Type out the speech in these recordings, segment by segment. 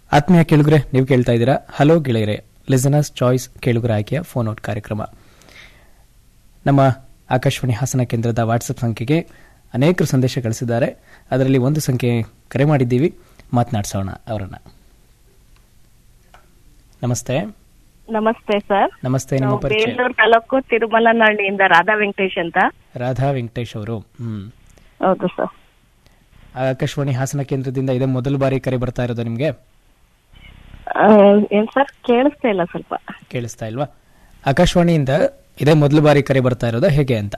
ಆತ್ಮೀಯ ಕೇಳುಗರೆ ನೀವು ಕೇಳ್ತಾ ಇದ್ದೀರಾ ಹಲೋ ಗೆಳೆಯರೆ ಲಿಸನರ್ಸ್ ಚಾಯ್ಸ್ ಕೇಳುಗರ ಆಯ್ಕೆಯ ಫೋನ್ ಔಟ್ ಕಾರ್ಯಕ್ರಮ ನಮ್ಮ ಆಕಾಶವಾಣಿ ಹಾಸನ ಕೇಂದ್ರದ ವಾಟ್ಸಪ್ ಸಂಖ್ಯೆಗೆ ಅನೇಕರು ಸಂದೇಶ ಕಳಿಸಿದ್ದಾರೆ ಅದರಲ್ಲಿ ಒಂದು ಸಂಖ್ಯೆ ಕರೆ ಮಾಡಿದ್ದೀವಿ ಮಾತನಾಡಿಸೋಣ ಅವರನ್ನ ನಮಸ್ತೆ ನಮಸ್ತೆ ಸರ್ ನಮಸ್ತೆ ನಿಮ್ಮ ನಾವು ಪರಿಚಯ ಬೇಲೂರು ತಾಲೂಕು ತಿರುಮಲನಹಳ್ಳಿಯಿಂದ ರಾಧಾ ವೆಂಕಟೇಶ್ ಅಂತ ರಾಧಾ ವೆಂಕಟೇಶ್ ಅವರು ಹ್ಮ್ ಹೌದು ಸರ್ ಆಕಾಶವಾಣಿ ಹಾಸನ ಕೇಂದ್ರದಿಂದ ಇದೇ ಮೊದಲ ಬಾರಿ ಕರೆ ಬರ್ತಾ ಇರೋದು ನಿಮಗೆ ಆ, ಏನ್ ಸರ್ ಕೇಳಿಸ್ತಾ ಇಲ್ಲ ಸ್ವಲ್ಪ ಕೇಳಿಸ್ತಾ ಇಲ್ವಾ ಆಕಾಶವಾಣಿಯಿಂದ ಇದೇ ಮೊದಲ ಬಾರಿ ಕರೆ ಬರ್ತಾ ಇರೋದು ಹೇಗೆ ಅಂತ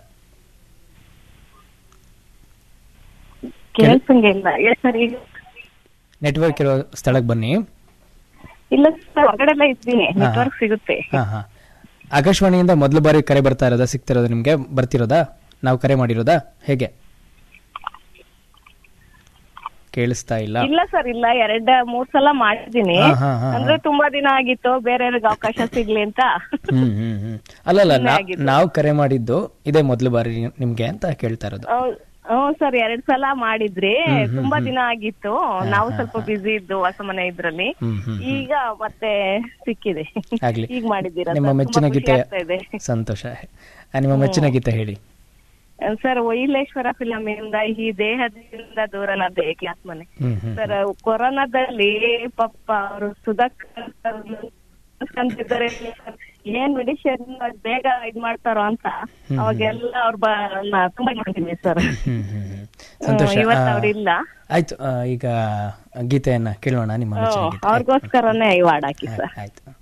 ಕೇಳಿಸಂಗೆ ಇಲ್ಲ ಏ ಸರ್ ಈಗ ನೆಟ್ವರ್ಕ್ ಇರೋ ಸ್ಥಳಕ್ಕೆ ಬನ್ನಿ ಇಲ್ಲ ಸರ್ ಹೊರಗಡೆ ಎಲ್ಲ ಇದ್ದೀನಿ ನೆಟ್ವರ್ಕ್ ಸಿಗುತ್ತೆ ಹಾ ಹಾ ಆಕಾಶವಾಣಿಯಿಂದ ಮೊದಲ ಬಾರಿ ಕರೆ ಬರ್ತಾ ಇರೋದಾ ಸಿಗ್ತಿರೋದು ನಿಮ್ಗೆ ಬರ್ತಿರೋದಾ ನಾವು ಕರೆ ಮಾಡಿರೋದಾ ಹೇಗೆ ಕೇಳಿಸ್ತಾ ಇಲ್ಲ ಇಲ್ಲ ಸರ್ ಇಲ್ಲ ಎರಡ್ ಮೂರ್ ಸಲ ಮಾಡಿದ್ದೀನಿ ಹಾ, ಹಾ, ಹಾ, ಅಂದ್ರೆ ತುಂಬಾ ದಿನ ಆಗಿತ್ತು ಬೇರೆಯವ್ರಿಗೆ ಅವಕಾಶ ಸಿಗ್ಲಿ ಅಂತ ಹ್ಮ್ ಹ್ಮ್ ಹ್ಮ್ ಅಲ್ಲಲ್ಲ ಸುಮ್ನೆ ನಾ- ಆಗಿದ್ದು. ನಾವು ಕರೆ ಮಾಡಿದ್ದು ಇದೇ ಮೊದಲ ಬಾರಿ ನಿಮ್ಗೆ ಅಂತ ಕೇಳ್ತಾ ಇರೋದು ಹ್ಞೂ ಸರ್ ಎರಡ್ ಸಲ ಮಾಡಿದ್ರಿ ತುಂಬಾ ದಿನ ಆಗಿತ್ತು ನಾವು ಸ್ವಲ್ಪ ಬಿಸಿ ಇದ್ದು ಹೊಸ ಮನೆ ಇದ್ರಲ್ಲಿ ಹ್ಮ್ ಹ್ಮ್ ಈಗ ಮತ್ತೆ ಸಿಕ್ಕಿದೆ ಆಗ್ಲಿ ಈಗ ಮಾಡಿದ್ದೀರಾ ನಿಮ್ಮ ಸರ್. ಮೆಚ್ಚಿನ ತುಂಬಾ ಖುಷಿ ಗೀತೆ ಆಗ್ತಾ ಇದೆ ಸಂತೋಷ ಆ, ನಿಮ್ಮ ಮೆಚ್ಚಿನ ಗೀತೆ ಹೇಳಿ ಸರ್ ವೈಲೇಶ್ವರ ಫಿಲಂ ಇಂದ ಈ ದೇಹದಿಂದ ದೂರನಾದ ಕ್ಲಾಸ್ ಮನೆ ಹ್ಮ್ ಹ್ಮ್ ಸರ್ ಕೊರೋನಾದಲ್ಲಿ ಪಾಪ ಅವರು ಸುಧಾಕರ್ ಅಂತಿದ್ದಾರೆ ಸರ್, ಏನ್ ಮೆಡಿಸಿನ್ ಬೇಗ ಇದ್ ಮಾಡ್ತಾರೋ ಅಂತ ಅವಾಗೆಲ್ಲ ಅವ್ರ ಬ- ತುಂಬಾ ಮಾಡ್ತೀನಿ ಸರ್ ಹ್ಮ್ ಹ್ಮ್ ಹ್ಮ್. ಸಂತೋಷ ಇವತ್ತು ಆ, ಅವ್ರಿಲ್ಲ ಆಯ್ತು ಆ, ಈಗ ಗೀತೆಯನ್ನ ಕೇಳೋಣ ನಿಮ್ಮ ಮೆಚ್ಚಿನ ಗೀತೆ ಅವ್ರಿಗೋಸ್ಕರನೇ ಈ ವಾರ್ಡ್ ಹಾಕಿ ಸರ್ ಆಯ್ತು